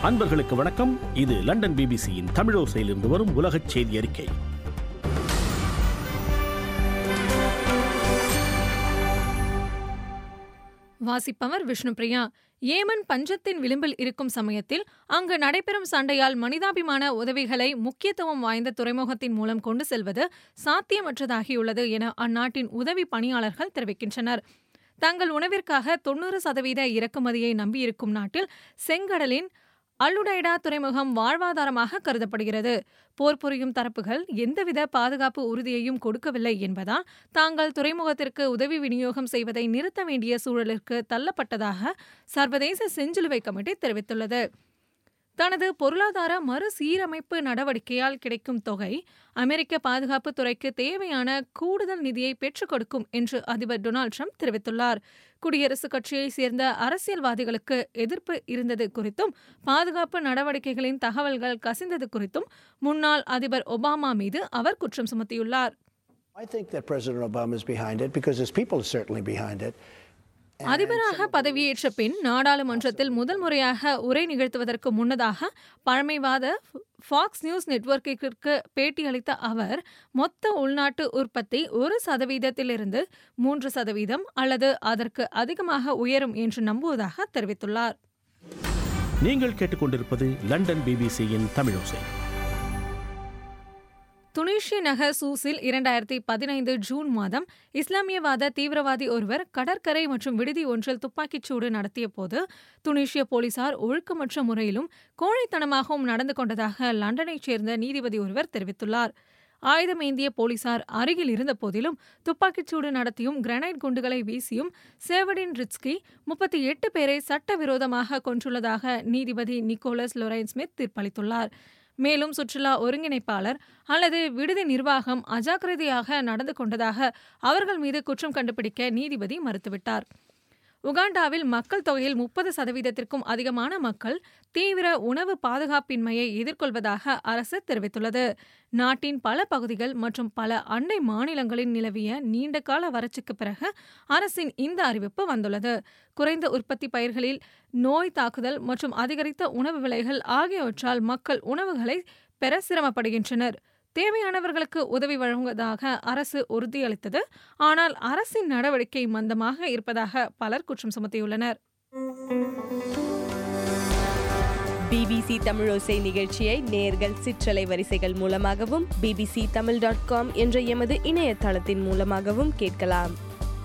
அன்பர்களுக்கு வணக்கம் இது லண்டன் பிபிசியின் தமிழோசையிலிருந்து வரும் உலகச் செய்தி அறிக்கை வாசிப்பவர் விஷ்ணுபிரியா ஏமன் பஞ்சத்தின் விளிம்பில் இருக்கும் சமயத்தில் அங்கு நடைபெறும் சண்டையால் மனிதாபிமான உதவிகளை முக்கியத்துவம் வாய்ந்த துறைமுகத்தின் மூலம் கொண்டு செல்வது சாத்தியமற்றதாகியுள்ளது என அந்நாட்டின் உதவி பணியாளர்கள் தெரிவிக்கின்றனர் தங்கள் உணவிற்காக தொன்னூறு சதவீத இறக்குமதியை நம்பியிருக்கும் நாட்டில் செங்கடலின் அல்லுடைடா துறைமுகம் வாழ்வாதாரமாக கருதப்படுகிறது போர் புரியும் தரப்புகள் எந்தவித பாதுகாப்பு உறுதியையும் கொடுக்கவில்லை என்பதால் தாங்கள் துறைமுகத்திற்கு உதவி விநியோகம் செய்வதை நிறுத்த வேண்டிய சூழலிற்கு தள்ளப்பட்டதாக சர்வதேச செஞ்சிலுவை கமிட்டி தெரிவித்துள்ளது தனது பொருளாதார மறுசீரமைப்பு நடவடிக்கையால் கிடைக்கும் தொகை அமெரிக்க பாதுகாப்பு துறைக்கு தேவையான கூடுதல் நிதியை பெற்றுக் கொடுக்கும் என்று அதிபர் டொனால்டு ட்ரம்ப் தெரிவித்துள்ளார் குடியரசுக் கட்சியைச் சேர்ந்த அரசியல்வாதிகளுக்கு எதிர்ப்பு இருந்தது குறித்தும் பாதுகாப்பு நடவடிக்கைகளின் தகவல்கள் கசிந்தது குறித்தும் முன்னாள் அதிபர் ஒபாமா மீது அவர் குற்றம் சுமத்தியுள்ளார் I think that President Obama is behind it because his people are certainly behind it. அதிபராக பதவியேற்ற பின் நாடாளுமன்றத்தில் முதல் முறையாக உரை நிகழ்த்துவதற்கு முன்னதாக பழமைவாத ஃபாக்ஸ் நியூஸ் நெட்வொர்க்கிற்கு பேட்டியளித்த அவர் மொத்த உள்நாட்டு உற்பத்தி ஒரு சதவீதத்திலிருந்து மூன்று சதவீதம் அல்லது அதற்கு அதிகமாக உயரும் என்று நம்புவதாக தெரிவித்துள்ளார் நீங்கள் கேட்டுக்கொண்டிருப்பது லண்டன் பிபிசியின் தமிழோசை துனிஷிய நகர் சூஸில் இரண்டாயிரத்தி பதினைந்து ஜூன் மாதம் இஸ்லாமியவாத தீவிரவாதி ஒருவர் கடற்கரை மற்றும் விடுதி ஒன்றில் துப்பாக்கிச்சூடு நடத்திய போது துனிஷிய போலீசார் ஒழுக்கமற்ற முறையிலும் கோழைத்தனமாகவும் நடந்து கொண்டதாக லண்டனைச் சேர்ந்த நீதிபதி ஒருவர் தெரிவித்துள்ளார் ஆயுதமேந்திய போலீசார் அருகில் இருந்த போதிலும் துப்பாக்கிச்சூடு நடத்தியும் கிரனைட் குண்டுகளை வீசியும் சேவடின் ரிட்ஸ்கி முப்பத்தி எட்டு பேரை சட்டவிரோதமாக கொன்றுள்ளதாக நீதிபதி நிக்கோலஸ் லொரைன் ஸ்மித் தீர்ப்பளித்துள்ளார் மேலும் சுற்றுலா ஒருங்கிணைப்பாளர் அல்லது விடுதி நிர்வாகம் அஜாக்கிரதையாக நடந்து கொண்டதாக அவர்கள் மீது குற்றம் கண்டுபிடிக்க நீதிபதி மறுத்துவிட்டார் உகாண்டாவில் மக்கள் தொகையில் முப்பது சதவீதத்திற்கும் அதிகமான மக்கள் தீவிர உணவு பாதுகாப்பின்மையை எதிர்கொள்வதாக அரசு தெரிவித்துள்ளது நாட்டின் பல பகுதிகள் மற்றும் பல அண்டை மாநிலங்களில் நிலவிய நீண்டகால வறட்சிக்கு பிறகு அரசின் இந்த அறிவிப்பு வந்துள்ளது குறைந்த உற்பத்தி பயிர்களில் நோய் தாக்குதல் மற்றும் அதிகரித்த உணவு விலைகள் ஆகியவற்றால் மக்கள் உணவுகளை பெற சிரமப்படுகின்றனர் தேவையானவர்களுக்கு உதவி வழங்குவதாக அரசு உறுதியளித்தது ஆனால் அரசின் நடவடிக்கை மந்தமாக இருப்பதாக பலர் குற்றம் சுமத்தியுள்ளனர் பிபிசி தமிழோசை நிகழ்ச்சியை நேர்கள் சிற்றலை வரிசைகள் மூலமாகவும் பிபிசி தமிழ் டாட் காம் என்ற எமது இணையதளத்தின் மூலமாகவும் கேட்கலாம்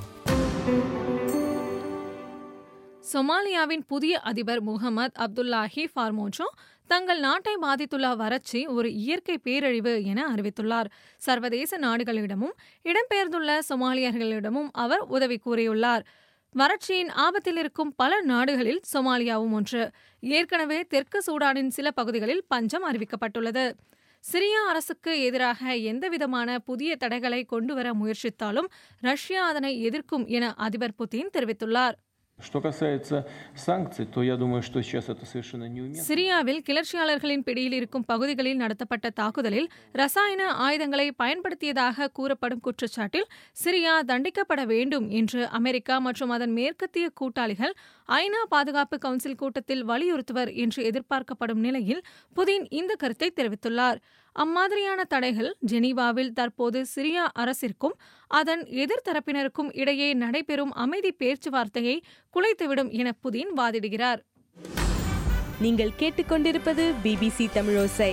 சொமாலியாவின் புதிய அதிபர் முகமது அப்துல்லாஹி ஃபார்மோஜோ தங்கள் நாட்டை பாதித்துள்ள வறட்சி ஒரு இயற்கை பேரழிவு என அறிவித்துள்ளார் சர்வதேச நாடுகளிடமும் இடம்பெயர்ந்துள்ள சொமாலியர்களிடமும் அவர் உதவி கூறியுள்ளார் வறட்சியின் ஆபத்தில் இருக்கும் பல நாடுகளில் சொமாலியாவும் ஒன்று ஏற்கனவே தெற்கு சூடானின் சில பகுதிகளில் பஞ்சம் அறிவிக்கப்பட்டுள்ளது சிரியா அரசுக்கு எதிராக எந்தவிதமான புதிய தடைகளை கொண்டுவர முயற்சித்தாலும் ரஷ்யா அதனை எதிர்க்கும் என அதிபர் புதின் தெரிவித்துள்ளார் Что касается санкций, то я думаю, что сейчас это совершенно неуместно. சிரியாவில் கிளர்ச்சியாளர்களின் பிடியில் இருக்கும் பகுதிகளில் நடத்தப்பட்ட தாக்குதலில் ரசாயன ஆயுதங்களை பயன்படுத்தியதாக கூறப்படும் குற்றச்சாட்டில் சிரியா தண்டிக்கப்பட வேண்டும் என்று அமெரிக்கா மற்றும் அதன் மேற்கத்திய கூட்டாளிகள் ஐநா பாதுகாப்பு கவுன்சில் கூட்டத்தில் வலியுறுத்துவர் என்று எதிர்பார்க்கப்படும் நிலையில் புதின் இந்த கருத்தை தெரிவித்துள்ளார் அம்மாதிரியான தடைகள் ஜெனீவாவில் தற்போது சிரியா அரசிற்கும் அதன் எதிர்த்தரப்பினருக்கும் இடையே நடைபெறும் அமைதி பேச்சுவார்த்தையை குலைத்துவிடும் என புதின் வாதிடுகிறார் நீங்கள் கேட்டுக்கொண்டிருப்பது பிபிசி தமிழோசை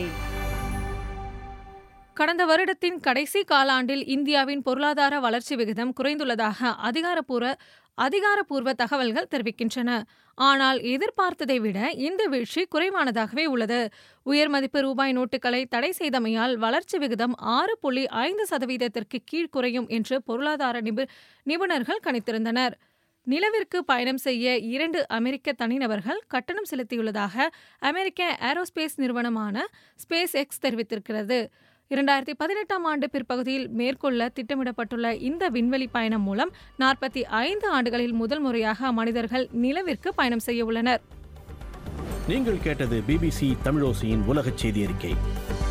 கடந்த வருடத்தின் கடைசி காலாண்டில் இந்தியாவின் பொருளாதார வளர்ச்சி விகிதம் குறைந்துள்ளதாக அதிகாரப்பூர்வ அதிகாரப்பூர்வ தகவல்கள் தெரிவிக்கின்றன ஆனால் எதிர்பார்த்ததை விட இந்த வீழ்ச்சி குறைவானதாகவே உள்ளது உயர் மதிப்பு ரூபாய் நோட்டுகளை தடை செய்தமையால் வளர்ச்சி விகிதம் ஆறு புள்ளி ஐந்து சதவீதத்திற்கு கீழ் குறையும் என்று பொருளாதார நிபு நிபுணர்கள் கணித்திருந்தனர் நிலவிற்கு பயணம் செய்ய இரண்டு அமெரிக்க தனிநபர்கள் கட்டணம் செலுத்தியுள்ளதாக அமெரிக்க ஏரோஸ்பேஸ் நிறுவனமான ஸ்பேஸ் எக்ஸ் தெரிவித்திருக்கிறது இரண்டாயிரத்தி பதினெட்டாம் ஆண்டு பிற்பகுதியில் மேற்கொள்ள திட்டமிடப்பட்டுள்ள இந்த விண்வெளி பயணம் மூலம் நாற்பத்தி ஐந்து ஆண்டுகளில் முதல் முறையாக மனிதர்கள் நிலவிற்கு பயணம் செய்ய உள்ளனர் நீங்கள் கேட்டது பிபிசி தமிழோசையின் உலகச் செய்தி அறிக்கை